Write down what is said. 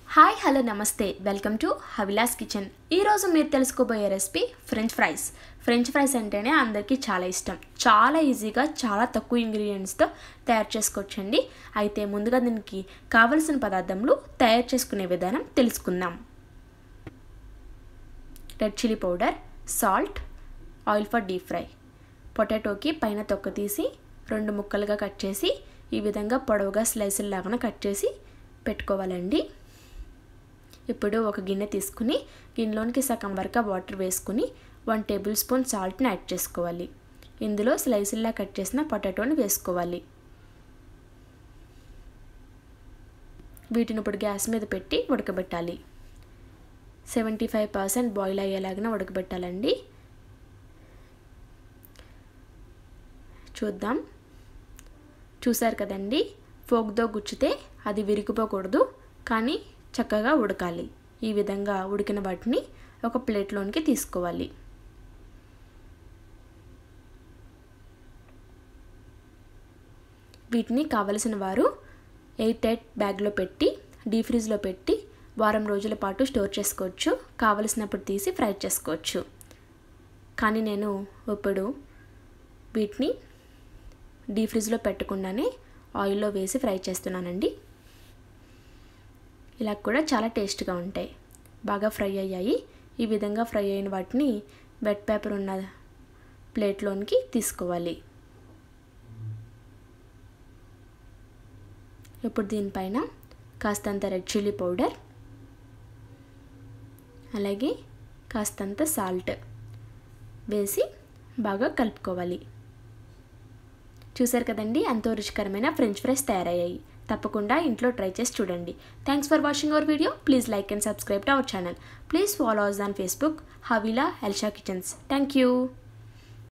hi hello నమస్తే welcome to Havilas kitchen ఈరోజు మీరు తెలుసుకోబోయే recipe French fries French fries అంటేనే అందరికీ చాలా ఇష్టం చాలా ఈజీగా చాలా తక్కువ ఇంగ్రీడియంట్స్తో తయారు చేసుకోవచ్చండి అయితే ముందుగా దీనికి కావలసిన పదార్థములు తయారు చేసుకునే విధానం తెలుసుకుందాం red chilli powder salt oil for deep fry పొటాటోకి పైన తొక్క తీసి రెండు ముక్కలుగా కట్ చేసి ఈ విధంగా పొడవుగా స్లైసులు లాగా కట్ చేసి పెట్టుకోవాలండి ఇప్పుడు ఒక గిన్నె తీసుకుని గిన్నెలోనికి సగం వరకు వాటర్ వేసుకుని వన్ టేబుల్ స్పూన్ సాల్ట్ని యాడ్ చేసుకోవాలి ఇందులో స్లైసుల్లా కట్ చేసిన పొటాటోని వేసుకోవాలి వీటిని ఇప్పుడు గ్యాస్ మీద పెట్టి ఉడకబెట్టాలి సెవెంటీ ఫైవ్ పర్సెంట్ బాయిల్ అయ్యేలాగా ఉడకబెట్టాలండి చూద్దాం చూసారు కదండి ఫోక్తో గుచ్చితే అది విరిగిపోకూడదు కానీ చక్కగా ఉడకాలి ఈ విధంగా ఉడికిన వాటిని ఒక ప్లేట్లోనికి తీసుకోవాలి వీటిని కావలసిన వారు ఎయిట్ ఎయిట్ బ్యాగ్లో పెట్టి డీ ఫ్రిడ్జ్లో పెట్టి వారం రోజుల పాటు స్టోర్ చేసుకోవచ్చు కావలసినప్పుడు తీసి ఫ్రై చేసుకోవచ్చు కానీ నేను ఇప్పుడు వీటిని డీ ఫ్రిడ్జ్లో పెట్టకుండానే ఆయిల్లో వేసి ఫ్రై చేస్తున్నానండి ఇలా కూడా చాలా టేస్ట్గా ఉంటాయి బాగా ఫ్రై అయ్యాయి ఈ విధంగా ఫ్రై అయిన వాటిని వెట్ పేపర్ ఉన్న ప్లేట్లోనికి తీసుకోవాలి ఇప్పుడు దీనిపైన కాస్తంత రెడ్ చిల్లీ పౌడర్ అలాగే కాస్తంత సాల్ట్ వేసి బాగా కలుపుకోవాలి చూసారు కదండి ఎంతో రుచికరమైన ఫ్రెంచ్ ఫ్రైస్ తయారయ్యాయి తప్పకుండా ఇంట్లో ట్రై చేసి చూడండి thanks for watching our video please like and subscribe to our channel please follow us on Facebook హవీలా ఎల్షా కిచెన్స్ థ్యాంక్ యూ